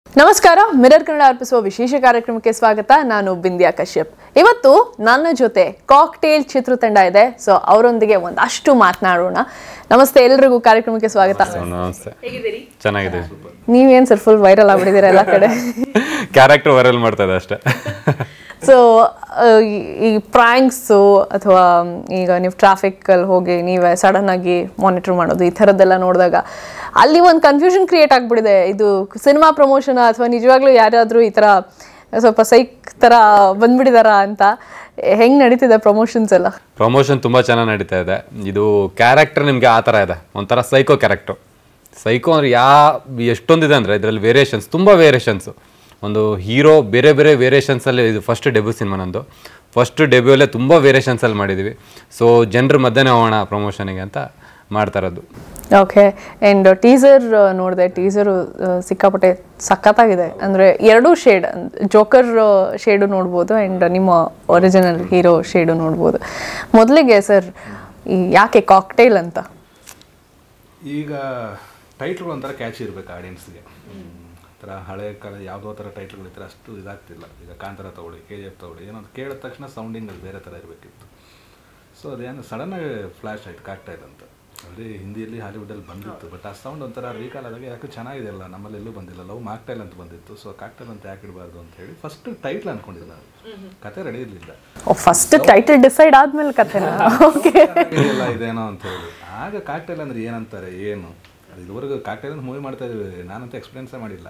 ನಮಸ್ಕಾರ ಮಿರರ್ ಕನ್ನಡ ಅರ್ಪಿಸುವ ವಿಶೇಷ ಕಾರ್ಯಕ್ರಮಕ್ಕೆ ಸ್ವಾಗತ ನಾನು ಬಿಂದ್ಯಾ ಕಶ್ಯಪ್ ಇವತ್ತು ನನ್ನ ಜೊತೆ ಕಾಕ್ಟೇಲ್ ಚಿತ್ರತಂಡ ಇದೆ ಸೊ ಅವರೊಂದಿಗೆ ಒಂದಷ್ಟು ಮಾತನಾಡೋಣ ನಮಸ್ತೆ ಎಲ್ರಿಗೂ ಕಾರ್ಯಕ್ರಮಕ್ಕೆ ಸ್ವಾಗತ ನಮಸ್ತೆ ಚೆನ್ನಾಗಿದೆ ನೀವೇನ್ ಸರ್ ಫುಲ್ ವೈರಲ್ ಆಗ್ಬಿಟ್ಟಿದ್ದೀರಾ ಎಲ್ಲ ಕಡೆ ಕ್ಯಾರೆಕ್ಟರ್ ವೈರಲ್ ಮಾಡ್ತಾ ಇದೆ ಅಷ್ಟೇ ಸೊ ಈ ಪ್ರಾಂಕ್ಸು ಅಥವಾ ಈಗ ನೀವು ಟ್ರಾಫಿಕಲ್ಲಿ ಹೋಗಿ ನೀವೇ ಸಡನ್ ಆಗಿ ಮಾನಿಟರ್ ಮಾಡೋದು ಈ ಥರದ್ದೆಲ್ಲ ನೋಡಿದಾಗ ಅಲ್ಲಿ ಒಂದು ಕನ್ಫ್ಯೂಷನ್ ಕ್ರಿಯೇಟ್ ಆಗ್ಬಿಟ್ಟಿದೆ ಇದು ಸಿನಿಮಾ ಪ್ರಮೋಷನ್ ಅಥವಾ ನಿಜವಾಗ್ಲೂ ಯಾರಾದರೂ ಈ ಥರ ಸ್ವಲ್ಪ ಸೈಕ್ ಥರ ಬಂದ್ಬಿಟ್ಟಿದಾರಾ ಅಂತ ಹೆಂಗೆ ನಡೀತಿದೆ ಪ್ರಮೋಷನ್ಸ್ ಎಲ್ಲ ಪ್ರಮೋಷನ್ ತುಂಬ ಚೆನ್ನಾಗಿ ನಡೀತಾ ಇದೆ ಇದು ಕ್ಯಾರೆಕ್ಟರ್ ನಿಮಗೆ ಆ ಥರ ಇದೆ ಒಂಥರ ಸೈಕೋ ಕ್ಯಾರೆಕ್ಟರ್ ಸೈಕೋ ಅಂದ್ರೆ ಯಾ ಎಷ್ಟೊಂದಿದೆ ಅಂದರೆ ಇದರಲ್ಲಿ ವೇರಿಯೇಷನ್ಸ್ ತುಂಬ ವೇರಿಯೇಷನ್ಸು ಒಂದು ಹೀರೋ ಬೇರೆ ಬೇರೆ ವೇರಿಯೇಷನ್ಸಲ್ಲಿ ಇದು ಫಸ್ಟ್ ಡೆಬ್ಯೂ ಸಿನಿಮಾ ನಂದು ಫಸ್ಟ್ ಡೆಬ್ಯೂಲ್ಲೇ ತುಂಬ ವೇರಿಯೇಷನ್ಸಲ್ಲಿ ಮಾಡಿದ್ದೀವಿ ಸೊ ಜನರ ಮಧ್ಯೆನೇ ಹೋಗೋಣ ಪ್ರಮೋಷನಿಗೆ ಅಂತ ಮಾಡ್ತಾ ಇರೋದು ಓಕೆ ಆ್ಯಂಡ್ ಟೀಸರ್ ನೋಡಿದೆ ಟೀಸರು ಸಿಕ್ಕಾಪಟ್ಟೆ ಸಖತ್ತಾಗಿದೆ ಅಂದರೆ ಎರಡೂ ಶೇಡ್ ಜೋಕರ್ ಶೇಡು ನೋಡ್ಬೋದು ಆ್ಯಂಡ್ ನಿಮ್ಮ ಒರಿಜಿನಲ್ ಹೀರೋ ಶೇಡು ನೋಡ್ಬೋದು ಮೊದಲಿಗೆ ಸರ್ ಈ ಯಾಕೆ ಕಾಕ್ಟೇಲ್ ಅಂತ ಈಗ ಟೈಟ್ಲ್ ಒಂಥರ ಕ್ಯಾಚ್ ಇರಬೇಕು ಆಡಿಯನ್ಸ್ಗೆ ಥರ ಹಳೆ ಕಾಲ ಯಾವುದೋ ಥರ ಟೈಟ್ಲ್ಗಳು ಇದ್ರೆ ಅಷ್ಟು ಇದಾಗ್ತಿಲ್ಲ ಈಗ ಕಾಂತಾರ ತಗೊಳ್ಳಿ ಕೆ ಜಿ ಎಫ್ ತಗೊಳ್ಳಿ ಏನೋ ಅದು ಕೇಳಿದ ತಕ್ಷಣ ಸೌಂಡಿಂಗ್ ಅದು ಬೇರೆ ಥರ ಇರಬೇಕಿತ್ತು ಸೊ ಅದೇನು ಸಡನ್ನಾಗಿ ಫ್ಲ್ಯಾಶ್ ಆಯ್ತು ಕಾಕ್ಟೈಲ್ ಅಂತ ಅಲ್ಲಿ ಹಿಂದಿಯಲ್ಲಿ ಹಾಲಿವುಡಲ್ಲಿ ಬಂದಿತ್ತು ಬಟ್ ಆ ಸೌಂಡ್ ಒಂಥರ ರೀಕಾಲ್ ಆದಾಗ ಯಾಕೆ ಚೆನ್ನಾಗಿದೆ ಅಲ್ಲ ನಮ್ಮಲ್ಲಿ ಎಲ್ಲೂ ಬಂದಿಲ್ಲ ಲವ್ ಮಾಕ್ಟೈಲ್ ಅಂತ ಬಂದಿತ್ತು ಸೊ ಕಾಕ್ಟೈಲ್ ಅಂತ ಯಾಕೆ ಇಡಬಾರ್ದು ಅಂತ ಹೇಳಿ ಫಸ್ಟ್ ಟೈಟ್ಲ್ ಅನ್ಕೊಂಡಿದ್ದೆ ನಾನು ಕತೆ ರೆಡಿ ಇರಲಿಲ್ಲ ಫಸ್ಟ್ ಟೈಟಲ್ ಡಿಸೈಡ್ ಆದ್ಮೇಲೆ ಕಥೆನಾ ಓಕೆ ಎಲ್ಲ ಇದೇನೋ ಅಂತ ಹೇಳಿ ಆಗ ಕಾಕ್ಟೈಲ್ ಅಂದ್ರೆ ಏನಂತಾರೆ ಏನು ಅದು ಇದುವರೆಗೂ ಕಾಕ್ಟೈಲ್ ಅಂತ ಮೂವಿ ಮಾಡ್ತಾ ಇದೀವಿ ನಾನಂತ ಎಕ್ಸ್ಪೀರಿಯನ್ಸೇ ಮಾಡಿಲ್ಲ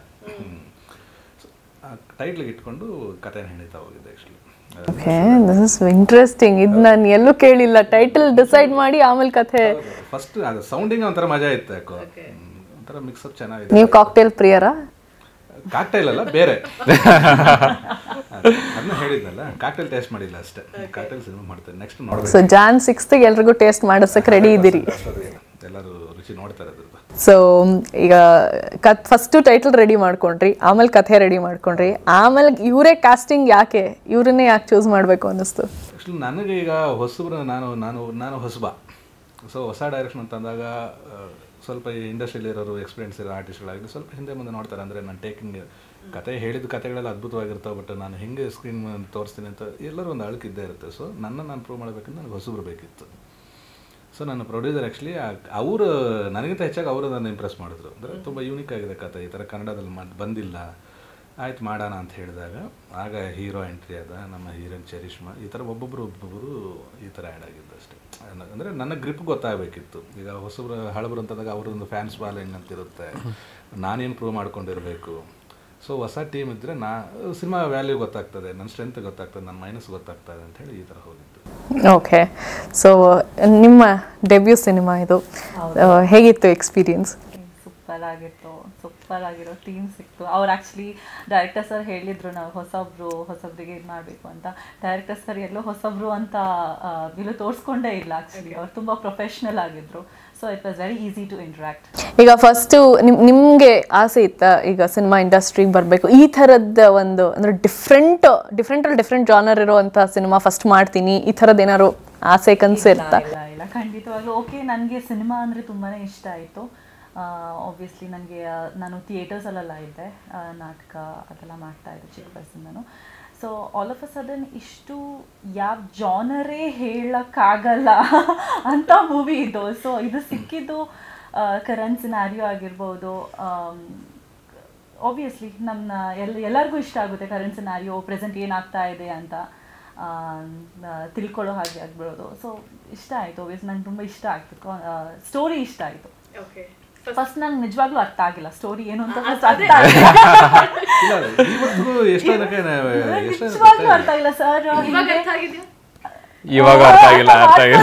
ಟೈಟ್ಲಿಗೆ ಇಟ್ಕೊಂಡು ಕಥೆನ ಹೆಣಿತಾ ಹೋಗಿದ್ದೆ actually okay this is interesting ಇದು ನಾನು ಎಲ್ಲೂ ಕೇಳಿಲ್ಲ ಟೈಟಲ್ ಡಿಸೈಡ್ ಮಾಡಿ ಆಮೇಲೆ ಕಥೆ ಫಸ್ಟ್ ಅದು ಸೌಂಡಿಂಗ್ ಒಂಥರ ಮಜಾ ಇತ್ತು ಯಾಕೋ ಹ್ಮ್. ಒಂಥರ ಮಿಕ್ಸಪ್ ಚೆನ್ನಾಗಿದೆ ನೀವು ಕಾಕ್ಟೇಲ್ ಪ್ರಿಯರಾ ಕಾಕ್ಟೈಲ್ ಅಲ್ಲ ಬೇರೆ ಅದನ್ನ ಹೇಳಿದ್ನಲ್ಲ ಕಾಕ್ಟೈಲ್ ಟೇಸ್ಟ್ ಮಾಡಿಲ್ಲ ಅಷ್ಟೇ ಕಾಕ್ಟೈಲ್ ಸಿನಿಮಾ ಮಾಡ್ತೇನೆ ನೆಕ್ಸ್ಟ್ ನೋಡ್ಬೇಕು ಸೊ ಜಾನ್ ಸಿಕ್ಸ್ತಿಗೆ ಎಲ್ರಿಗೂ ಟೇಸ್ಟ್ ಮಾಡಿಸಕ್ಕೆ ರೆಡಿ ಇದ್ದೀರಿ ಎಲ್ಲರೂ ರುಚಿ ನೋಡ್ತಾರೆ ಅದ್ರದ್ದು ಸೊ ಈಗ ಕತ್ ಫಸ್ಟು ಟೈಟಲ್ ರೆಡಿ ಮಾಡ್ಕೊಂಡ್ರಿ ಆಮೇಲೆ ಕಥೆ ರೆಡಿ ಮಾಡ್ಕೊಂಡ್ರಿ ಆಮೇಲೆ ಇವರೇ ಕಾಸ್ಟಿಂಗ್ ಯಾಕೆ ಇವ್ರನ್ನೇ ಯಾಕೆ ಚೂಸ್ ಮಾಡಬೇಕು ಅನ್ನಿಸ್ತು ಆ್ಯಕ್ಚುಲಿ ನನಗೆ ಈಗ ಹೊಸಬ್ರು ನಾನು ನಾನು ನಾನು ಹೊಸಬ ಸೊ ಹೊಸ ಡೈರೆಕ್ಷನ್ ಅಂತಂದಾಗ ಆ, ಸ್ವಲ್ಪ ಈ ಇಂಡಸ್ಟ್ರಿಯಲ್ಲಿ ಇರೋರು ಎಕ್ಸ್ಪೀರಿಯನ್ಸ್ ಇರೋ ಆರ್ಟಿಸ್ಟ್ಗಳಾಗಲಿ ಸ್ವಲ್ಪ ಹಿಂದೆ ಮುಂದೆ ನೋಡ್ತಾರೆ ಅಂದರೆ ನಾನು ಟೇಕಿಂಗ್ ಕತೆ ಹೇಳಿದ ಕತೆಗಳೆಲ್ಲ ಅದ್ಭುತವಾಗಿರ್ತಾವೆ ಬಟ್ ನಾನು ಹೆಂಗೆ ಸ್ಕ್ರೀನ್ ತೋರಿಸ್ತೀನಿ ಅಂತ ಎಲ್ಲರೂ ಒಂದು ಅಳುಕು ಇದ್ದೇ ಇರುತ್ತೆ ಸೊ ನನ್ನ ನಾನು ಪ್ರೂವ್ ಮಾಡಬೇಕಂದ್ರೆ ನನಗೆ ಹೊಸಬ್ರು ಬೇಕಿತ್ತು ಸೊ ನನ್ನ ಪ್ರೊಡ್ಯೂಸರ್ ಆ್ಯಕ್ಚುಲಿ ಅವರು ನನಗಿಂತ ಹೆಚ್ಚಾಗಿ ಅವರು ನನ್ನ ಇಂಪ್ರೆಸ್ ಮಾಡಿದ್ರು ಅಂದರೆ ತುಂಬ ಯೂನಿಕ್ ಆಗಿದೆ ಕತೆ ಈ ಥರ ಕನ್ನಡದಲ್ಲಿ ಮಾಡಿ ಬಂದಿಲ್ಲ ಆಯ್ತು ಮಾಡೋಣ ಅಂತ ಹೇಳಿದಾಗ ಆಗ ಹೀರೋ ಎಂಟ್ರಿ ಅದ ನಮ್ಮ ಹೀರೋಯಿನ್ ಚರಿಷ್ಮಾ ಈ ಥರ ಒಬ್ಬೊಬ್ಬರು ಒಬ್ಬೊಬ್ಬರು ಈ ಥರ ಆ್ಯಡ್ ಆಗಿದ್ದು ಅಷ್ಟೇ ಅಂದರೆ ನನ್ನ ಗ್ರಿಪ್ ಗೊತ್ತಾಗಬೇಕಿತ್ತು ಈಗ ಹೊಸಬ್ರು ಹಳಬರು ಅಂತಂದಾಗ ಅವ್ರದ್ದೊಂದು ಫ್ಯಾನ್ಸ್ ಫಾಲೋಯಿಂಗ್ ಅಂತಿರುತ್ತೆ ನಾನೇನು ಪ್ರೂವ್ ಮಾಡ್ಕೊಂಡಿರಬೇಕು ಸೊ ಹೊಸ ಟೀಮ್ ಇದ್ದರೆ ನಾ ಸಿನಿಮಾ ವ್ಯಾಲ್ಯೂ ಗೊತ್ತಾಗ್ತದೆ ನನ್ನ ಸ್ಟ್ರೆಂತ್ ಗೊತ್ತಾಗ್ತದೆ ನನ್ನ ಮೈನಸ್ ಗೊತ್ತಾಗ್ತದೆ ಅಂತ ಹೇಳಿ ಈ ಥರ ಹೋಗಿದ್ದು ಓಕೆ ಸೊ ನಿಮ್ಮ ಡೆಬ್ಯೂ ಸಿನಿಮಾ ಇದು ಆ, ಹೇಗಿತ್ತು ಎಕ್ಸ್ಪೀರಿಯನ್ಸ್ ಸೂಪರ್ ಆಗಿತ್ತು ಸೂಪರ್ ಆಗಿರೋ ಟೀಮ್ ಸಿಕ್ತು ಅವ್ರು ಆ್ಯಕ್ಚುಲಿ ಡೈರೆಕ್ಟರ್ ಸರ್ ಹೇಳಿದ್ರು ನಾವು ಹೊಸಬ್ರು ಹೊಸಬ್ರಿಗೆ ಇದು ಮಾಡಬೇಕು ಅಂತ ಡೈರೆಕ್ಟರ್ ಸರ್ ಎಲ್ಲೋ ಹೊಸಬ್ರು ಅಂತ ಬಿಲು ತೋರಿಸ್ಕೊಂಡೇ ಇಲ್ಲ ಆ್ಯಕ್ಚುಲಿ ಅವ್ರು ತುಂಬ ಪ್ರೊಫೆಷ್ನಲ್ ಆಗಿದ್ರು so it was very easy to interact ಈಗ ಫಸ್ಟು ನಿಮ್ ನಿಮಗೆ ಆಸೆ ಇತ್ತಾ ಈಗ ಸಿನಿಮಾ ಇಂಡಸ್ಟ್ರಿಗೆ ಬರಬೇಕು ಈ ಥರದ ಒಂದು ಅಂದರೆ ಡಿಫ್ರೆಂಟ್ ಡಿಫ್ರೆಂಟಲ್ಲಿ ಡಿಫ್ರೆಂಟ್ ಜಾನರ್ ಇರುವಂಥ ಸಿನಿಮಾ ಫಸ್ಟ್ ಮಾಡ್ತೀನಿ ಈ ಥರದ್ದು ಏನಾದ್ರು ಆಸೆ ಕನಸು ಇರ್ತಾ ಇಲ್ಲ ಇಲ್ಲ ಖಂಡಿತವಾಗ್ಲೂ ಓಕೆ ನನಗೆ ಸಿನಿಮಾ ಅಂದರೆ ತುಂಬಾ ಇಷ್ಟ ಆಯಿತು ಆಬ್ವಿಯಸ್ಲಿ ನನಗೆ ನಾನು ಥಿಯೇಟರ್ಸಲ್ಲೆಲ್ಲ ಇದ್ದೆ ಆ, ನಾಟಕ ಅದೆಲ್ಲ ಮಾಡ್ತಾ ಇದ್ದೆ ಚಿಕ್ಕ ವಯಸ್ಸಿಂದನು so all of a sudden ಇಷ್ಟು ಯಾವ ಜಾನರೇ ಹೇಳೋಕ್ಕಾಗಲ್ಲ ಅಂತ ಮೂವಿ ಇದು ಸೊ ಇದು ಸಿಕ್ಕಿದ್ದು ಕರಣ್ ಸಿನಾರಿಯೋ ಆಗಿರ್ಬೋದು ಆಬ್ವಿಯಸ್ಲಿ ನಮ್ಮ ಎಲ್ಲ ಎಲ್ಲರಿಗೂ ಇಷ್ಟ ಆಗುತ್ತೆ ಕರೆಂಟ್ ಸಿನಾರಿಯೋ ಪ್ರೆಸೆಂಟ್ ಏನಾಗ್ತಾ ಇದೆ ಅಂತ ಆ, ಆ, ತಿಳ್ಕೊಳ್ಳೋ ಹಾಗೆ ಆಗ್ಬಿಡೋದು ಸೊ ಇಷ್ಟ ಆಯಿತು ಓಬಿಯಸ್ ನಂಗೆ ತುಂಬ ಇಷ್ಟ ಆಯಿತು ಸ್ಟೋರಿ ಇಷ್ಟ ಆಯಿತು ಫಸ್ಟ್ ನಂಗೆ ನಿಜವಾಗ್ಲೂ ಅರ್ಥ ಆಗಿಲ್ಲ ಸ್ಟೋರಿ ಏನು ಅಂತ first ಅರ್ಥ ಆಗಿಲ್ಲ ಇಲ್ಲ ಇವತ್ತಿಗೂ ಎಷ್ಟೋ ಜನಕ್ಕೆ ಎಷ್ಟೋ ಜನಕ್ಕೆ ನಿಜವಾಗ್ಲೂ ಅರ್ಥ ಆಗಿಲ್ಲ ಸರ್ ಇವಾಗ ಅರ್ಥ ಆಗಿಲ್ಲ ಅರ್ಥ ಆಗಿಲ್ಲ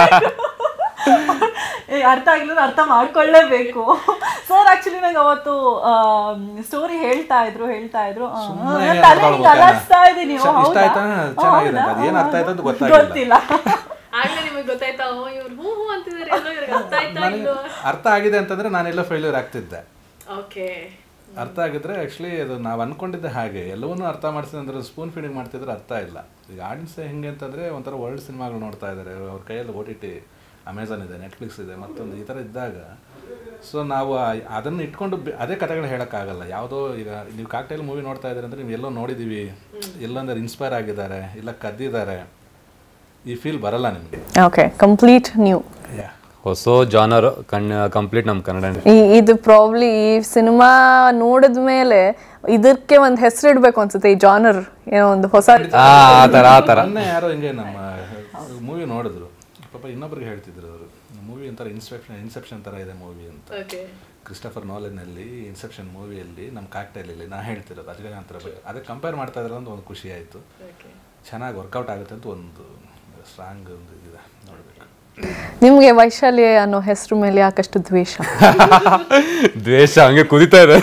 ಏ, ಅರ್ಥ ಆಗಿಲ್ಲ ಅರ್ಥ ಮಾಡ್ಕೊಳ್ಳೇಬೇಕು ಸರ್ ಆಕ್ಚುಲಿ ನಂಗೆ ಅವತ್ತು ಸ್ಟೋರಿ ಹೇಳ್ತಾ ಇದ್ರು ಹೇಳ್ತಾ ಇದ್ರು ಆ, ಸುಮ್ನೆ ನಾನ್ ಏನ್ ತಲೆ ಅರ್ಥ ಹಿಂಗ್ ಆಗ್ಬೇಕಾ? ಅಲಸ್ತಾ ಇದೀನಿ ಇಷ್ಟ ಹೌದಾ? ಆಯ್ತಾ? ಚೆನ್ನಾಗಿದೆ ಹೌದಾ? ಅದು ಏನ್ ಅರ್ಥ ಆಯ್ತು ಅಂತ ಗೊತ್ತಾಗಿಲ್ಲ. ಗೊತ್ತಿಲ್ಲ ಆಗ್ಲೇ ನಿಮಗೆ ಗೊತ್ತಾಯ್ತಾ ಓ ಇವ್ರು ಹೂ ಹೂ ಅಂತಿದ್ದಾರೆ ಎಲ್ಲೋ ಇವ್ರಿಗೆ ಅರ್ಥ ಆಯ್ತಾ ನನಗೆ ಇಲ್ವಾ ಅರ್ಥ ಆಗಿದೆ ಅಂತಂದ್ರೆ ನಾನೆಲ್ಲ ಫೇಲ್ಯೂರ್ ಆಗ್ತಿದ್ದೆ ಓಕೆ ಅರ್ಥ ಆಗಿದ್ರೆ ಆ್ಯಕ್ಚುಲಿ ಅದು ನಾವು ಅನ್ಕೊಂಡಿದ್ದೆ ಹಾಗೆ ಎಲ್ಲವನ್ನೂ ಅರ್ಥ ಮಾಡಿಸಿದ್ರೆ ಅಂದ್ರೆ ಸ್ಪೂನ್ ಫೀಡಿಂಗ್ ಮಾಡ್ತಿದ್ರೆ ಅರ್ಥ ಇಲ್ಲ ಈಗ ಆಡಿಯನ್ಸ್ ಹೆಂಗೆ ಅಂತಂದ್ರೆ ಒಂಥರ ವರ್ಲ್ಡ್ ಸಿನಿಮಾಗಳು ನೋಡ್ತಾ ಇದ್ದಾರೆ ಅವ್ರ ಕೈಯಲ್ಲಿ ಓ ಟಿ ಟಿ ಅಮೆಝಾನ್ ಇದೆ ನೆಟ್ಫ್ಲಿಕ್ಸ್ ಇದೆ ಮತ್ತೊಂದು ಈ ಥರ ಇದ್ದಾಗ ಸೊ ನಾವು ಆ- ಅದನ್ನ ಇಟ್ಕೊಂಡು ಬೆ- ಅದೇ ಕಥೆಗಳು ಹೇಳೋಕ್ಕಾಗಲ್ಲ ಯಾವುದೋ ಈಗ ನೀವು ಕಾಕ್ಟೈಲ್ ಮೂವಿ ನೋಡ್ತಾ ಇದ್ದೀರಿ ಅಂದರೆ ನೀವು ಎಲ್ಲೋ ನೋಡಿದ್ದೀವಿ ಎಲ್ಲಂದ್ರೆ ಇನ್ಸ್ಪೈರ್ ಆಗಿದ್ದಾರೆ ಇಲ್ಲ ಕದ್ದಿದ್ದಾರೆ ಈ ಫೀಲ್ ಬರಲ್ಲ ನಿಮಗೆ ಓಕೆ ಕಂಪ್ಲೀಟ್ ನ್ಯೂ ಹೊಸ ಜಾನರ್ ಕಣ್ ಕಂಪ್ಲೀಟ್ ನಮ್ಮ ಕನ್ನಡ ಈ ಇದು ಪ್ರಾಬ್ಲಿ ಈ ಸಿನಿಮಾ ನೋಡಿದ ಮೇಲೆ ಇದಕ್ಕೆ ಒಂದು ಹೆಸರು ಇಡ್ಬೇಕು ಅನ್ಸುತ್ತೆ ಈ ಜಾನರ್ ಏನೋ ಒಂದು ಹೊಸ ಆ ಆ ಥರ ಆ ಥರ ಮೊನ್ನೆ ಯಾರೋ ಹಿಂಗೆ ನಮ್ಮ ಮೂವಿ ನೋಡಿದ್ರು ಪಾಪ ಇನ್ನೊಬ್ರಿಗೆ ಹೇಳ್ತಿದ್ರು ಅವರು ಮೂವಿ ಒಂಥರ ಇನ್ಸೆಪ್ಷನ್ ಇನ್ಸೆಪ್ಷನ್ ಥರ ಇದೆ ಮೂವಿ ಅಂತ ಓಕೆ ಕ್ರಿಸ್ಟಫರ್ ನಾಲೆನಲ್ಲಿ ಇನ್ಸೆಪ್ಷನ್ ಮೂವಿಯಲ್ಲಿ ನಮ್ಮ ಕಾಕ್ಟೈಲಲ್ಲಿ ನಾ ಹೇಳ್ತಿರೋದು ಅಜಗಜಾಂತರ ಬಗ್ಗೆ ಅದಕ್ಕೆ ಕಂಪೇರ್ ಮಾಡ್ತಾ ಇದ್ದಾರೆ ಅಂತ ಒಂದು ಖುಷಿ ಆಯಿತು ಚೆನ್ನಾಗಿ ವರ್ಕೌಟ್ ಆಗುತ್ತೆ ಅಂತ ಒಂದು ಸ್ಟ್ರಾಂಗ್ ಒಂದು ಇದಿದೆ ನೋಡಬೇಕು ನಿಮ್ಗೆ ವೈಶಾಲಿ ಅನ್ನೋ ಹೆಸರು ಮೇಲೆ ಯಾಕಷ್ಟು ದ್ವೇಷ ದ್ವೇಷ ಹಂಗೆ ಕುದಿತಾ ಇದೆ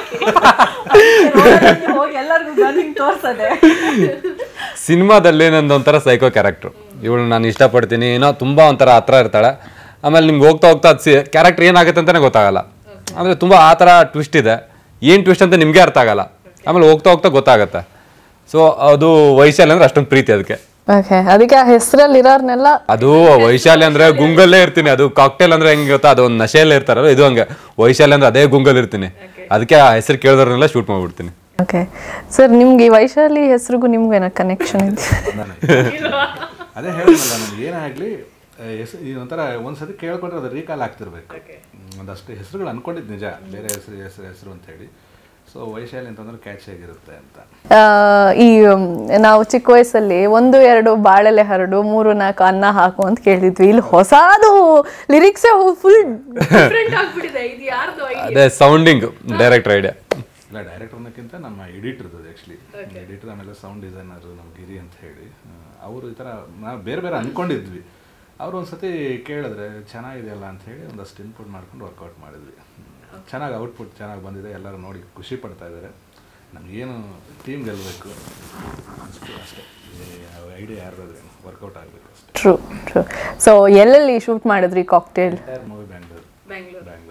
ಹೋಗಿ ಎಲ್ಲರಿಗೂ ಗನ್ನಿಂಗ್ ತೋರ್ಸದೆ ಸಿನಿಮಾದಲ್ಲಿ ನಂದು ಒಂಥರ ಸೈಕೋ ಕ್ಯಾರೆಕ್ಟ್ರು ಇವಳು ನಾನು ಇಷ್ಟಪಡ್ತೀನಿ ಏನೋ ತುಂಬ ಒಂಥರ ಹತ್ರ ಇರ್ತಾಳೆ ಆಮೇಲೆ ನಿಮ್ಗೆ ಹೋಗ್ತಾ ಹೋಗ್ತಾ ಅದು ಸಿ ಕ್ಯಾರೆಕ್ಟರ್ ಏನಾಗುತ್ತೆ ಅಂತಲೇ ಗೊತ್ತಾಗಲ್ಲ ಅಂದರೆ ತುಂಬ ಆ ಥರ ಟ್ವಿಸ್ಟ್ ಇದೆ ಏನು ಟ್ವಿಸ್ಟ್ ಅಂತ ನಿಮಗೆ ಅರ್ಥ ಆಗಲ್ಲ ಆಮೇಲೆ ಹೋಗ್ತಾ ಹೋಗ್ತಾ ಗೊತ್ತಾಗತ್ತೆ ಸೊ ಅದು ವೈಶಾಲಿ ಅಂದ್ರೆ ಅಷ್ಟೊಂದು ಪ್ರೀತಿ ಅದಕ್ಕೆ ಓಕೆ ಅದಕ್ಕೆ ಆ ಹೆಸರಲ್ಲಿ ಇರೋರ್ನೆಲ್ಲ ಅದು ವೈಶಾಲಿ ಅಂದ್ರೆ ಗುಂಗಲ್ಲೇ ಇರ್ತೀನಿ ಅದು ಕಾಕ್ಟೇಲ್ ಅಂದ್ರೆ ಹೆಂಗೆ ಗೊತ್ತಾ ಅದು ಒಂದು ನಶೆಯಲ್ಲೇ ಇರ್ತಾರಲ್ಲ ಇದು ಹಂಗೆ ವೈಶಾಲಿ ಅಂದ್ರೆ ಅದೇ ಗುಂಗಲ್ ಇರ್ತೀನಿ ಅದಕ್ಕೆ ಆ ಹೆಸರು ಕೇಳಿದವ್ರನ್ನೆಲ್ಲ ಶೂಟ್ ಮಾಡ್ಬಿಡ್ತೀನಿ ಓಕೆ ಸರ್ ನಿಮ್ಗೆ ಈ ವೈಶಾಲಿ ಹೆಸರಿಗೂ ನಿಮ್ಗೂ ಏನೋ ಕನೆಕ್ಷನ್ ಇದೆ ಅದೇ ಹೇಳಿದ್ನಲ್ಲ ನನಗೆ ಏನೇ ಆಗಲಿ ಹೆಸರು ಈ ಒಂಥರ ಒಂದ್ಸತಿ ಕೇಳ್ಕೊಂಡ್ರೆ ಅದು ರೀಕಾಲ್ ಆಗ್ತಿರ್ಬೇಕು ಹ್ಮ್, ಒಂದಷ್ಟು ಹೆಸರುಗಳು ಅನ್ಕೊಂಡಿದ್ದು ನಿಜ ಬೇರೆ ಹೆಸರು ಹೆಸರು ಹೆಸರು ಅಂತ ಹೇಳಿ ಸೊ ವೈಶಾಲಿ ಅಂತಂದ್ರೆ ಕ್ಯಾಚ್ ಆಗಿರುತ್ತೆ ಅಂತ ಆ, ಈ ಮ್, ನಾವು ಚಿಕ್ಕ ವಯಸ್ಸಲ್ಲಿ ಒಂದು ಎರಡು ಬಾಳೆಲೆ ಹರಡು ಮೂರು ನಾಲ್ಕು ಅನ್ನ ಹಾಕು ಅಂತ ಕೇಳಿದ್ವಿ ಇಲ್ಲಿ ಹೊಸದು ಲಿರಿಕ್ಸೇ ಫುಲ್ ಡಿಫ್ರೆಂಟ್ ಆಗ್ಬಿಟ್ಟಿದೆ ಇದು ಯಾರ್ದು idea? ಅದೇ ಸೌಂಡಿಂಗ್ ಡೈರೆಕ್ಟರ್ ಐಡಿಯಾ ಇಲ್ಲ ಡೈರೆಕ್ಟರ್ ಅನ್ನೋಕ್ಕಿಂತ ನಮ್ಮ ಎಡಿಟರ್ದು ಆ್ಯಕ್ಚುಲಿ ಎಡಿಟರ್ ಆಮೇಲೆ ಸೌಂಡ್ ಡಿಸೈನರ್ ನಮ್ಮ ಗಿರಿ ಅಂತ ಹೇಳಿ ಅವರು ಈ ಥರ ನಾವು ಬೇರೆ ಬೇರೆ ಅಂದ್ಕೊಂಡಿದ್ವಿ ಅವರು ಒಂದ್ಸತಿ ಕೇಳಿದ್ರೆ ಚೆನ್ನಾಗಿದೆಯಲ್ಲ ಅಂತ ಹೇಳಿ ಒಂದಷ್ಟು ಇನ್ಪುಟ್ ಮಾಡ್ಕೊಂಡು ವರ್ಕೌಟ್ ಮಾಡಿದ್ವಿ ಚೆನ್ನಾಗಿ ಔಟ್ಪುಟ್ ಚೆನ್ನಾಗಿ ಬಂದಿದೆ ಎಲ್ಲರೂ ನೋಡಿ ಖುಷಿ ಪಡ್ತಾ ಇದ್ದಾರೆ ನಮಗೇನು ಟೀಮ್ ಗೆಲ್ಲಬೇಕು ಅಷ್ಟು ಅಷ್ಟೇ ಐಡಿಯಾ ಯಾರ್ದಾದ್ರೆ ವರ್ಕೌಟ್ ಆಗಬೇಕು ಅಷ್ಟೇ ಟ್ರೂ ಟ್ರೂ ಸೊ ಎಲ್ಲೆಲ್ಲಿ ಶೂಟ್ ಮಾಡಿದ್ರಿ cocktail entire movie Bangalore Bangalore Bangalore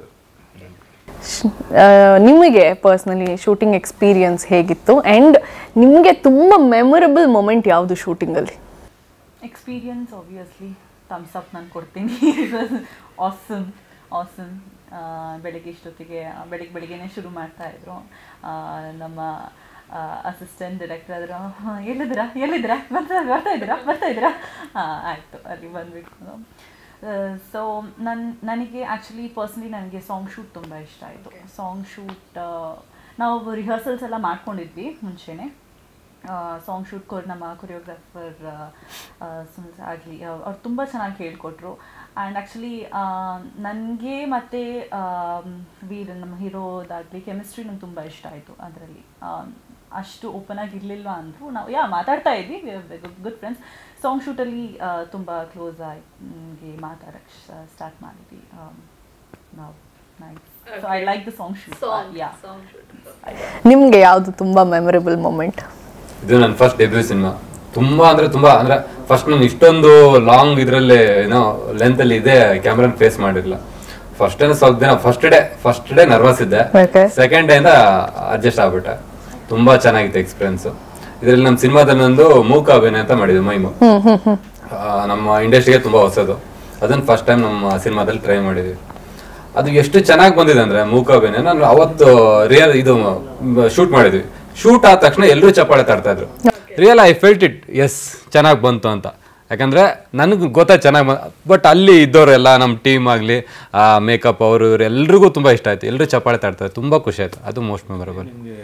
ನಿಮಗೆ ಪರ್ಸ್ನಲಿ ಶೂಟಿಂಗ್ ಎಕ್ಸ್ಪೀರಿಯನ್ಸ್ ಹೇಗಿತ್ತು ಆ್ಯಂಡ್ ನಿಮಗೆ ತುಂಬ ಮೆಮೊರಬಲ್ ಮೊಮೆಂಟ್ ಯಾವುದು ಶೂಟಿಂಗಲ್ಲಿ ಎಕ್ಸ್ಪೀರಿಯನ್ಸ್ ಆಬ್ವಿಯಸ್ಲಿ ಥಮ್ಸ್ ಅಪ್ ನಾನು ಕೊಡ್ತೀನಿ ಆಸಮ್ ಆಸಮ್ ಬೆಳಗ್ಗೆ ಇಷ್ಟೊತ್ತಿಗೆ ಆ, ಬೆಳಿಗ್ಗೆ ಬೆಳಿಗ್ಗೆನೇ ಶುರು ಮಾಡ್ತಾ ಇದ್ರು ಆ, ನಮ್ಮ ಅಸಿಸ್ಟೆಂಟ್ ಡೈರೆಕ್ಟರ್ ಆದರು ಎಲ್ಲಿದ್ದೀರಾ ಎಲ್ಲಿದ್ದೀರಾ ಬರ್ತಾ ಬರ್ತಾ ಇದ್ದೀರಾ ಬರ್ತಾ ಇದ್ದೀರಾ ಆಯಿತು ಅಲ್ಲಿ ಬಂದ್ಬಿಟ್ಟು ಸೊ ನನ್ನ ನನಗೆ ಆ್ಯಕ್ಚುಲಿ ಪರ್ಸ್ನಲಿ ನನಗೆ ಸಾಂಗ್ ಶೂಟ್ ತುಂಬ ಇಷ್ಟ ಆಯಿತು ಸಾಂಗ್ ಶೂಟ್ ನಾವು ರಿಹರ್ಸಲ್ಸ್ ಎಲ್ಲ ಮಾಡ್ಕೊಂಡಿದ್ವಿ ಮುಂಚೆನೇ ಸಾಂಗ್ ಶೂಟ್ ಕೊರ್ ನಮ್ಮ ಕೊರಿಯೋಗ್ರಾಫರ್ ಆಗಲಿ ಅವ್ರು ತುಂಬ ಚೆನ್ನಾಗಿ ಹೇಳ್ಕೊಟ್ರು ಆ್ಯಂಡ್ ಆ್ಯಕ್ಚುಲಿ ನನಗೆ ಮತ್ತು ವೀರ್ ನಮ್ಮ ಹೀರೋದಾಗಲಿ ಕೆಮಿಸ್ಟ್ರಿ ನಂಗೆ ತುಂಬ ಇಷ್ಟ ಆಯಿತು ಅದರಲ್ಲಿ ಅಷ್ಟು ಓಪನ್ ಆಗಿ ಇರಲಿಲ್ಲ ಅಂದರು ನಾವು ಯಾ ಮಾತಾಡ್ತಾ ಇದ್ವಿ ಗುಡ್ ಫ್ರೆಂಡ್ಸ್ ಸಾಂಗ್ ಶೂಟಲ್ಲಿ ತುಂಬ ಕ್ಲೋಸ್ ಆಗಿ ಮಾತಾಡೋಕ್ಕೆ ಸ್ಟಾರ್ಟ್ ಮಾಡಿದ್ವಿ ನಾವು nice so I like the song shoot song ಯಾ ಸಾಂಗ್ ಶೂಟ್ ನಿಮಗೆ ಯಾವುದು ತುಂಬ ಮೆಮೊರಬಲ್ ಮೊಮೆಂಟ್ ಇದು ನನ್ನ ಫಸ್ಟ್ ಡೆಬ್ಯೂ ಸಿನಿಮಾ ತುಂಬಾ ಅಂದ್ರೆ ತುಂಬಾ ಅಂದ್ರೆ ಫಸ್ಟ್ ನಾನು ಇಷ್ಟೊಂದು ಲಾಂಗ್ ಇದ್ರಲ್ಲಿ ಏನೋ ಲೆಂತ್ ಅಲ್ಲಿ ಇದೆ ಕ್ಯಾಮ್ರಾನ ಫೇಸ್ ಮಾಡಿರ್ಲಿಲ್ಲ ಫಸ್ಟ್ ಡೇ ಸ್ವಲ್ಪ ದಿನ first day first day nervous ಇದ್ದೆ Okay. ಸೆಕೆಂಡ್ ಡೇ ಇಂದ ಅಡ್ಜಸ್ಟ್ ಆಗ್ಬಿಟ್ಟೆ ತುಂಬಾ ಚೆನ್ನಾಗಿತ್ತು ಎಕ್ಸ್ಪೀರಿಯನ್ಸ್ ಇದರಲ್ಲಿ ನಮ್ಮ ಸಿನಿಮಾದಲ್ಲಿ ಒಂದು ಮೂಕ ಅಭಿನಯ ಅಂತ ಮಾಡಿದ್ವಿ ಮೈಮು ಆ, ನಮ್ಮ ಇಂಡಸ್ಟ್ರಿಗೆ ತುಂಬಾ ಹೊಸದು ಅದನ್ನ ಫಸ್ಟ್ ಟೈಮ್ ನಮ್ಮ ಸಿನಿಮಾದಲ್ಲಿ ಟ್ರೈ ಮಾಡಿದ್ವಿ ಅದು ಎಷ್ಟು ಚೆನ್ನಾಗಿ ಬಂದಿದೆ ಅಂದ್ರೆ ಮೂಕ ಅಭಿನಯ ನಾನು ಅವತ್ತು ರಿಯಲ್ ಇದು ಶೂಟ್ ಮಾಡಿದ್ವಿ ಶೂಟ್ ಆದ ತಕ್ಷಣ ಎಲ್ಲರೂ ಚಪ್ಪಾಳೆ ತಡ್ತಾ ಇದ್ರು real I felt it is ಚೆನ್ನಾಗಿ ಬಂತು ಅಂತ ಯಾಕಂದ್ರೆ ನನಗೆ ಗೊತ್ತಾಯ್ತು ಚೆನ್ನಾಗಿ ಬಟ್ ಅಲ್ಲಿ ಇದ್ದವರೆಲ್ಲ ನಮ್ಮ ಟೀಮ್ ಆಗಲಿ ಮೇಕಪ್ ಅವರು ಇವರು ಎಲ್ರಿಗೂ ತುಂಬ ಇಷ್ಟ ಆಯ್ತು ಎಲ್ಲರೂ ಚಪ್ಪಾಳೆ ತಡ್ತಾರೆ ತುಂಬ ಖುಷಿ ಆಯ್ತು ಅದು ಮೋಸ್ಟ್ ಮೆಮೊರಬಲ್ ನಿಮಗೆ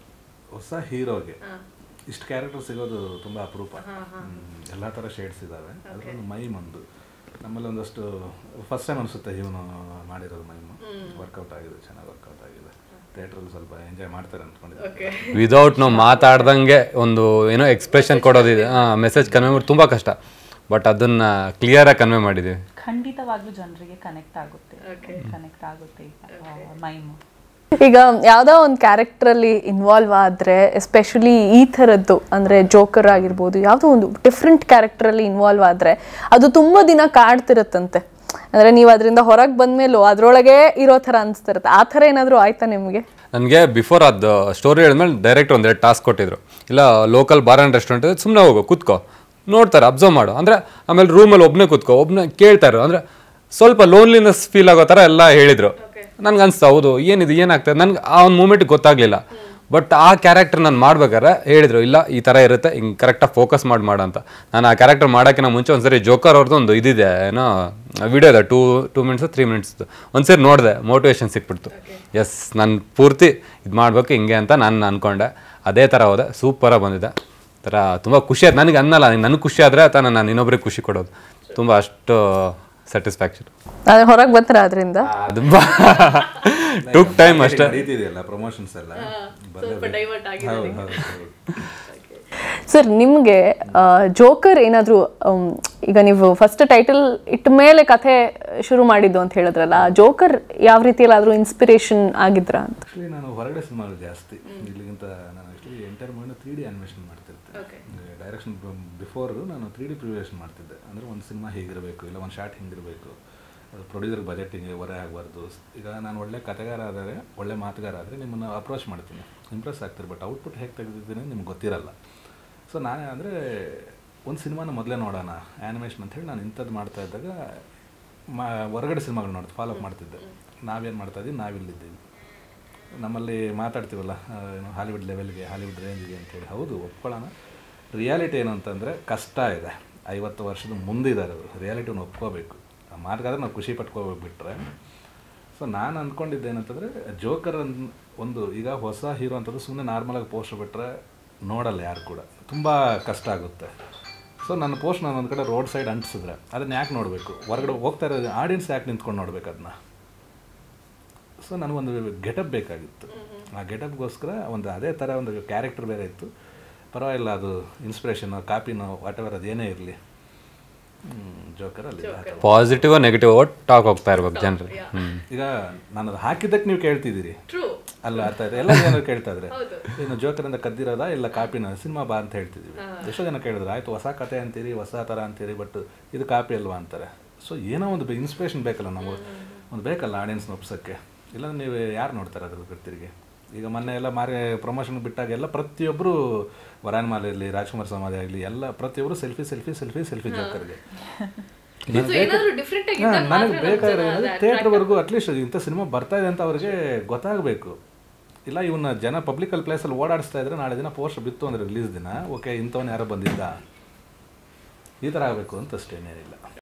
ಹೊಸ ಹೀರೋಗೆ ಇಷ್ಟು ಕ್ಯಾರೆಕ್ಟರ್ ಸಿಗೋದು ತುಂಬ ಅಪರೂಪ ಎಲ್ಲ ಥರ ಶೇಡ್ಸ್ ಇದ್ದಾವೆ ಅದರಲ್ಲೂ ಮೈಮ್ ಒಂದು ನಮ್ಮಲ್ಲಿ ಒಂದಷ್ಟು ಫಸ್ಟ್ ಟೈಮ್ ಅನಿಸುತ್ತೆ ಇವನು ಮಾಡಿರೋದು ಮೈಮು ವರ್ಕೌಟ್ ಆಗಿದೆ ಚೆನ್ನಾಗಿ ವರ್ಕೌಟ್ ಆಗಿದೆ ಥಿಯೇಟ್ರಲ್ಲಿ ಸ್ವಲ್ಪ ಎಂಜಾಯ್ ಮಾಡ್ತಾರೆ ಅಂದ್ಕೊಂಡಿದ್ದೆ ವಿದೌಟ್ ನಾವು ಮಾತಾಡ್ದಂಗೆ ಒಂದು ಏನೋ ಎಕ್ಸ್ಪ್ರೆಷನ್ ಕೊಡೋದಿದೆ ಮೆಸೇಜ್ ಕನ್ವೆ ಮಾಡಿ ತುಂಬ ಕಷ್ಟ ಬಟ್ ಅದನ್ನ ಕ್ಲಿಯರಾಗಿ ಕನ್ವೆ ಮಾಡಿದ್ದೀವಿ ಖಂಡಿತವಾಗ್ಲೂ ಜನರಿಗೆ ಕನೆಕ್ಟ್ ಆಗುತ್ತೆ ಕನೆಕ್ಟ್ ಆಗುತ್ತೆ ಮೈಮು ಈಗ ಯಾವುದೋ ಒಂದು ಕ್ಯಾರೆಕ್ಟ್ರಲ್ಲಿ ಇನ್ವಾಲ್ವ್ ಆದರೆ ಎಸ್ಪೆಷಲಿ ಈ ಥರದ್ದು ಅಂದರೆ ಜೋಕರ್ ಆಗಿರ್ಬೋದು ಯಾವುದೋ ಒಂದು ಡಿಫ್ರೆಂಟ್ ಕ್ಯಾರೆಕ್ಟ್ರಲ್ಲಿ ಇನ್ವಾಲ್ವ್ ಆದರೆ ಅದು ತುಂಬ ದಿನ ಕಾಡ್ತಿರುತ್ತಂತೆ ಅಂದರೆ ನೀವು ಅದರಿಂದ ಹೊರಗೆ ಬಂದಮೇಲೂ ಅದರೊಳಗೆ ಇರೋ ಥರ ಅನಿಸ್ತಿರುತ್ತೆ ಆ ಥರ ಏನಾದರೂ ಆಯ್ತಾ ನಿಮಗೆ ನನಗೆ ಬಿಫೋರ್ ಅದು ಸ್ಟೋರಿ ಹೇಳಿದ್ಮೇಲೆ ಡೈರೆಕ್ಟ್ ಒಂದೆರಡು ಟಾಸ್ಕ್ ಕೊಟ್ಟಿದ್ರು ಇಲ್ಲ ಲೋಕಲ್ ಬಾರ್ ಆ್ಯಂಡ್ ರೆಸ್ಟೋರೆಂಟ್ ಸುಮ್ಮನೆ ಹೋಗು ಕೂತ್ಕೋ ನೋಡ್ತಾರೆ ಅಬ್ಸರ್ವ್ ಮಾಡು ಅಂದರೆ ಆಮೇಲೆ ರೂಮಲ್ಲಿ ಒಬ್ಬನೇ ಕೂತ್ಕೋ ಒಬ್ಬನೇ ಕೇಳ್ತಾರೆ ಅಂದರೆ ಸ್ವಲ್ಪ ಲೋನ್ಲಿನೆಸ್ ಫೀಲ್ ಆಗೋ ಥರ ಎಲ್ಲ ಹೇಳಿದರು ನನ್ಗೆ ಅನ್ಸ್ತು ಹೌದು ಏನಿದು ಏನಾಗ್ತದೆ ನನ್ಗೆ ಆ ಒಂದು ಮೂಮೆಂಟ್ ಗೊತ್ತಾಗ್ಲಿಲ್ಲ ಬಟ್ ಆ ಕ್ಯಾರೆಕ್ಟರ್ ನಾನು ಮಾಡ್ಬೇಕಾದ್ರೆ ಹೇಳಿದ್ರು ಇಲ್ಲ ಈ ಥರ ಇರುತ್ತೆ ಹಿಂಗೆ ಕರೆಕ್ಟಾಗಿ ಫೋಕಸ್ ಮಾಡಿ ಮಾಡು ಅಂತ ನಾನು ಆ ಕ್ಯಾರೆಕ್ಟರ್ ಮಾಡೋಕ್ಕಿಂತ ಮುಂಚೆ ಒಂದ್ಸರಿ ಜೋಕರ್ ಅವ್ರದ್ದು ಒಂದು ಇದಿದೆ ಏನೋ ವಿಡಿಯೋ ಇದೆ ಟೂ ಟೂ ಮಿನಿಟ್ಸ್ ತ್ರೀ ಮಿನಿಟ್ಸ್ದು ಒಂದ್ಸರಿ ನೋಡಿದೆ ಮೋಟಿವೇಶನ್ ಸಿಕ್ಬಿಡ್ತು ಎಸ್ ನಾನು ಪೂರ್ತಿ ಇದು ಮಾಡ್ಬೇಕು ಹಿಂಗೆ ಅಂತ ನಾನು ಅನ್ಕೊಂಡೆ ಅದೇ ಥರ ಹೋದೆ ಸೂಪರಾಗಿ ಬಂದಿದೆ ಥರ ತುಂಬ ಖುಷಿ ಆಯ್ತು ನನಗೆ ಅನ್ನಲ್ಲ ನನಗೆ ಖುಷಿ ಆದರೆ ತಾನು ನಾನು ಇನ್ನೊಬ್ರಿಗೆ ಖುಷಿ ಕೊಡೋದು ತುಂಬ ಅಷ್ಟು ಸ್ಯಾಟಿಸ್ಫ್ಯಾಕ್ಷನ್ ಅದ್ರ ಹೊರಗೆ ಬರ್ತಾರ ಅದರಿಂದ ಅದು ಟುಕ್ ಟೈಮ್ ಅಷ್ಟೇ ನಡೀತಿದೆಯಲ್ಲ ಪ್ರಮೋಷನ್ಸ್ ಎಲ್ಲ ಸ್ವಲ್ಪ ಡೈವರ್ಟ್ ಆಗಿದೆ ಹೌದು ಹೌದು ಹೌದು ಸರ್ ನಿಮಗೆ ಜೋಕರ್ ಏನಾದರೂ ಈಗ ನೀವು ಫಸ್ಟ್ ಟೈಟಲ್ ಇಟ್ಟ ಮೇಲೆ ಕಥೆ ಶುರು ಮಾಡಿದ್ದು ಅಂತ ಹೇಳಿದ್ರಲ್ಲ ಜೋಕರ್ ಯಾವ ರೀತಿಯಲ್ಲಾದರೂ ಇನ್ಸ್ಪಿರೇಷನ್ ಆಗಿದ್ರ ಅಂತ ಆಕ್ಚುಲಿ ನಾನು ಹೊರಗಡೆ ಸಿನಿಮಾಗಳು ಜಾಸ್ತಿ ಇಲ್ಲಿಗಿಂತ ನಾನು ಆಕ್ಚುಲಿ ಎಂಟರ್ ಮೂವಿನ ತ್ರೀ ಡಿ ಅನಿಮೇಷನ್ ಮಾಡ್ತಿರ್ತೆ ಡೈರೆಕ್ಷನ್ ಬಿಫೋರ್ ನಾನು ತ್ರೀ ಡಿ ಪ್ರಿವಿಯೇಷನ್ ಮಾಡ್ತಿದ್ದೆ ಅಂದರೆ ಒಂದು ಸಿನಿಮಾ ಹೀಗಿರಬೇಕು ಇಲ್ಲ ಒಂದು ಶಾರ್ಟ್ ಹಿಂಗಿರಬೇಕು ಪ್ರೊಡ್ಯೂಸರ್ ಬಜೆಟ್ ಹಿಂಗೆ ಹೊರೆ ಆಗಬಾರ್ದು ಈಗ ನಾನು ಒಳ್ಳೆ ಕಥೆಗಾರ ಆದರೆ ಒಳ್ಳೆ ಮಾತುಗಾರ ಆದರೆ ನಿಮ್ಮನ್ನು ಅಪ್ರೋಚ್ ಮಾಡ್ತೀನಿ ಇಂಪ್ರೆಸ್ ಆಗ್ತೀರಿ ಬಟ್ ಔಟ್ಪುಟ್ ಹೇಗೆ ತೆಗೆದಿದ್ದೀನಿ ನಿಮ್ಗೆ ಗೊತ್ತಿರಲ್ಲ ಸೊ ನಾನು ಅಂದರೆ ಒಂದು ಸಿನಿಮಾನ ಮೊದಲೇ ನೋಡೋಣ ಆ್ಯನಿಮೇಷನ್ ಅಂತ ಹೇಳಿ ನಾನು ಇಂಥದ್ದು ಮಾಡ್ತಾ ಇದ್ದಾಗ ಮಾ ಹೊರಗಡೆ ಸಿನಿಮಾಗಳು ನೋಡ್ತು ಫಾಲೋ ಅಪ್ ಮಾಡ್ತಿದ್ದೆ ನಾವೇನು ಮಾಡ್ತಾ ಇದ್ದೀವಿ ನಾವಿಲ್ಲಿದ್ದೀವಿ ನಮ್ಮಲ್ಲಿ ಮಾತಾಡ್ತೀವಲ್ಲ ಆ, ಏನು ಹಾಲಿವುಡ್ ಲೆವೆಲ್ಗೆ ಹಾಲಿವುಡ್ ರೇಂಜ್ಗೆ ಅಂತೇಳಿ ಹೌದು ಒಪ್ಕೊಳ್ಳೋಣ ರಿಯಾಲಿಟಿ ಏನು ಅಂತಂದರೆ ಕಷ್ಟ ಇದೆ ಐವತ್ತು ವರ್ಷದ ಮುಂದಿದ್ದಾರೆ ಅವರು ರಿಯಾಲಿಟಿನ ಒಪ್ಕೋಬೇಕು ಆ ಮಾರ್ಗಾದ್ರೆ ನಾವು ಖುಷಿ ಪಟ್ಕೋಬಿಟ್ರೆ ಸೊ ನಾನು ಅಂದ್ಕೊಂಡಿದ್ದೆ ಏನಂತಂದರೆ ಜೋಕರ್ ಅನ್ ಒಂದು ಈಗ ಹೊಸ ಹೀರೋ ಅಂತಂದ್ರೆ ಸುಮ್ಮನೆ ನಾರ್ಮಲಾಗಿ ಪೋಸ್ಟ್ ಬಿಟ್ಟರೆ ನೋಡಲ್ಲ ಯಾರು ಕೂಡ ತುಂಬ ಕಷ್ಟ ಆಗುತ್ತೆ ಸೊ ನನ್ನ ಪೋಸ್ಟ್ ನಾನು ಒಂದು ಕಡೆ ರೋಡ್ ಸೈಡ್ ಅಂಟಿಸಿದ್ರೆ ಅದನ್ನ ಯಾಕೆ ನೋಡಬೇಕು ಹೊರಗಡೆ ಹೋಗ್ತಾ ಇರೋದು ಆಡಿಯನ್ಸ್ ಯಾಕೆ ನಿಂತ್ಕೊಂಡು ನೋಡ್ಬೇಕು ಅದನ್ನ ಸೊ ನನಗೊಂದು ಗೆಟಪ್ ಬೇಕಾಗಿತ್ತು ಆ ಗೆಟಪ್ಗೋಸ್ಕರ ಒಂದು ಅದೇ ಥರ ಒಂದು ಕ್ಯಾರೆಕ್ಟರ್ ಬೇರೆ ಇತ್ತು ಪರವಾಗಿಲ್ಲ ಅದು ಇನ್ಸ್ಪಿರೇಷನ್ ಕಾಪಿನೋ ವಾಟ್ ಎವರ್ ಅದು ಏನೇ ಇರಲಿ ಜೋಕರ್ ಅಲ್ಲಿ ಪಾಸಿಟಿವ್ ನೆಗೆಟಿವ್ ಟಾಕ್ ಹೋಗ್ತಾ ಇರ್ಬೇಕು ಜನರು ಹ್ಮ್ ಈಗ ನಾನು ಅದು ಹಾಕಿದ್ದಕ್ಕೆ ನೀವು ಕೇಳ್ತಿದ್ದೀರಿ ಟ್ರೂ ಅಲ್ಲ ಅರ್ಥ ಆಯ್ತು ಎಲ್ಲ ಜನರು ಕೇಳ್ತಾ ಇದ್ರೆ ಇನ್ನು ಜೋಕರಿಂದ ಕದ್ದಿರೋದಾ ಇಲ್ಲ ಕಾಪಿನ ಸಿನಿಮಾ ಬಾ ಅಂತ ಹೇಳ್ತಿದ್ದೀವಿ ಎಷ್ಟೋ ಜನ ಕೇಳಿದ್ರು ಆಯ್ತು ಹೊಸ ಕತೆ ಅಂತೀರಿ ಹೊಸ ಥರ ಅಂತೀರಿ ಬಟ್ ಇದು ಕಾಪಿ ಅಲ್ವಾ ಅಂತಾರೆ ಸೊ ಏನೋ ಒಂದು ಇನ್ಸ್ಪಿರೇಷನ್ ಬೇಕಲ್ಲ ನಾವು ಒಂದು ಬೇಕಲ್ಲ ಆಡಿಯನ್ಸ್ನ ಒಪ್ಸೋಕ್ಕೆ ಇಲ್ಲ ನೀವು ಯಾರು ನೋಡ್ತಾರೆ ಅದ್ರ ತಿರುಗಿ ಈಗ ಮೊನ್ನೆ ಎಲ್ಲ ಮಾರಿ ಪ್ರಮೋಷನ್ ಬಿಟ್ಟಾಗ ಎಲ್ಲ ಪ್ರತಿಯೊಬ್ಬರು ವರಾನ್ಮಾಲ್ ಇರಲಿ ರಾಜ್ಕುಮಾರ್ ಸಮಾಧಿ ಆಗಲಿ ಎಲ್ಲ ಪ್ರತಿಯೊಬ್ಬರು ಸೆಲ್ಫಿ ಸೆಲ್ಫಿ ಸೆಲ್ಫಿ ಸೆಲ್ಫಿ ಜೋಕರ್ಗೆ ಸೊ ಏನಾದ್ರು ಡಿಫ್ರೆಂಟ್ ಆಗಿ ಹಾ, ನನಗೆ ಬೇಕಾಗಿರೋದು ಥಿಯೇಟ್ರ್ವರೆಗೂ ಅಟ್ಲೀಸ್ಟ್ ಇಂಥ ಸಿನಿಮಾ ಬರ್ತಾ ಇದೆ ಅಂತ ಅವ್ರಿಗೆ ಗೊತ್ತಾಗಬೇಕು ಇಲ್ಲ ಇವನ್ನ ಜನ ಪಬ್ಲಿಕಲ್ ಪ್ಲೇಸಲ್ಲಿ ಓಡಾಡಿಸ್ತಾ ಇದ್ರೆ ನಾಳೆ ದಿನ ಪೋಸ್ಟ್ ಬಿತ್ತು ಅಂದರೆ ರಿಲೀಸ್ ದಿನ ಓಕೆ ಇಂಥವನ್ನ ಯಾರೋ ಬಂದಿದ್ದ ಈ ಥರ ಆಗಬೇಕು ಅಂತ ಅಷ್ಟೇನೇನಿಲ್ಲ